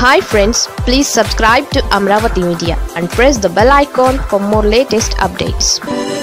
hi friends please subscribe to Amaravati media and press the bell icon for more latest updates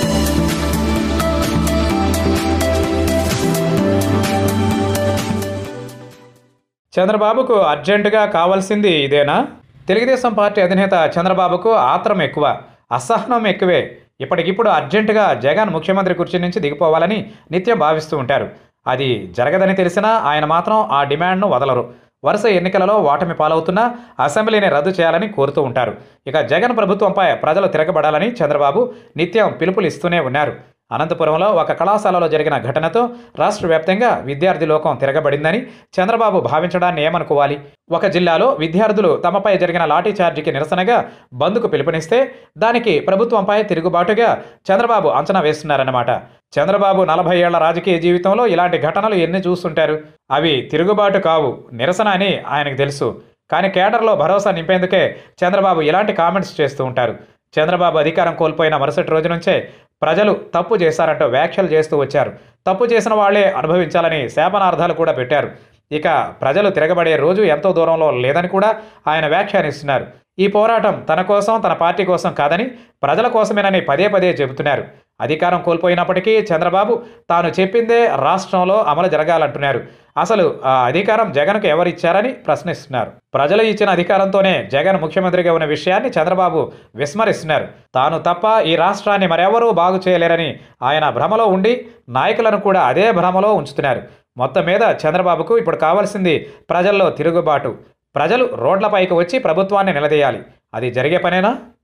చంద్రబాబుకు అర్జెంటుగా కావాల్సింది ఇదేనా Telugu Desam party అధినేత చంద్రబాబుకు ఆత్రం ఎక్కువ అసహనం ఎక్కువే ఇప్పటికిప్పుడు అర్జెంటుగా జగన్ ముఖ్యమంత్రి కుర్చీ నుంచి దిగిపోవాలని నిత్యం భావిస్తూ ఉంటారు అది జరగదని తెలిసినా ఆయన మాత్రం ఆ డిమాండ్ను వదలరు వరుస ఎన్నికలలో ఓటమి పాలవుతున్నా అసెంబ్లీని రద్దు చేయాలని కోరుతూ ఉంటారు ఇక జగన్ ప్రభుత్వంపై ప్రజలు తిరగబడాలని చంద్రబాబు నిత్యం పిలుపులు ఇస్తూనే ఉన్నారు అనంతపురంలో ఒక కళాశాలలో జరిగిన ఘటనతో రాష్ట్ర వ్యాప్తంగా విద్యార్థి లోకం తిరగబడిందని చంద్రబాబు భావించడాన్ని ఏమనుకోవాలి ఒక జిల్లాలో విద్యార్థులు తమపై జరిగిన లాఠీ చార్జీకి నిరసనగా బంద్కు పిలుపునిస్తే దానికి ప్రభుత్వంపై తిరుగుబాటుగా చంద్రబాబు అంచనా వేస్తున్నారన్నమాట చంద్రబాబు నలభై ఏళ్ల రాజకీయ జీవితంలో ఇలాంటి ఘటనలు ఎన్ని చూస్తుంటారు అవి తిరుగుబాటు కావు నిరసన అని ఆయనకు తెలుసు కానీ కేడర్లో భరోసా నింపేందుకే చంద్రబాబు ఇలాంటి కామెంట్స్ చేస్తూ ఉంటారు చంద్రబాబు అధికారం కోల్పోయిన మరుసటి రోజు నుంచే ప్రజలు తప్పు చేశారంటూ వ్యాఖ్యలు చేస్తూ వచ్చారు తప్పు చేసిన వాళ్లే అనుభవించాలని శాపనార్థాలు కూడా పెట్టారు ఇక ప్రజలు తిరగబడే రోజు ఎంతో దూరంలో లేదని కూడా ఆయన వ్యాఖ్యానిస్తున్నారు ఈ పోరాటం తన కోసం తన పార్టీ కోసం కాదని ప్రజల కోసమేనని పదే పదే చెబుతున్నారు అధికారం కోల్పోయినప్పటికీ చంద్రబాబు తాను చెప్పిందే రాష్ట్రంలో అమలు జరగాలంటున్నారు అసలు ఆ అధికారం జగన్కు ఎవరిచ్చారని ప్రశ్నిస్తున్నారు ప్రజలు ఇచ్చిన అధికారంతోనే జగన్ ముఖ్యమంత్రిగా ఉన్న విషయాన్ని చంద్రబాబు విస్మరిస్తున్నారు తాను తప్ప ఈ రాష్ట్రాన్ని మరెవరూ బాగు చేయలేరని ఆయన భ్రమలో ఉండి నాయకులను కూడా అదే భ్రమలో ఉంచుతున్నారు మొత్తం మీద చంద్రబాబుకు ఇప్పుడు కావాల్సింది ప్రజల్లో తిరుగుబాటు ప్రజలు రోడ్లపైకి వచ్చి ప్రభుత్వాన్ని నిలదీయాలి అది జరిగే పనేనా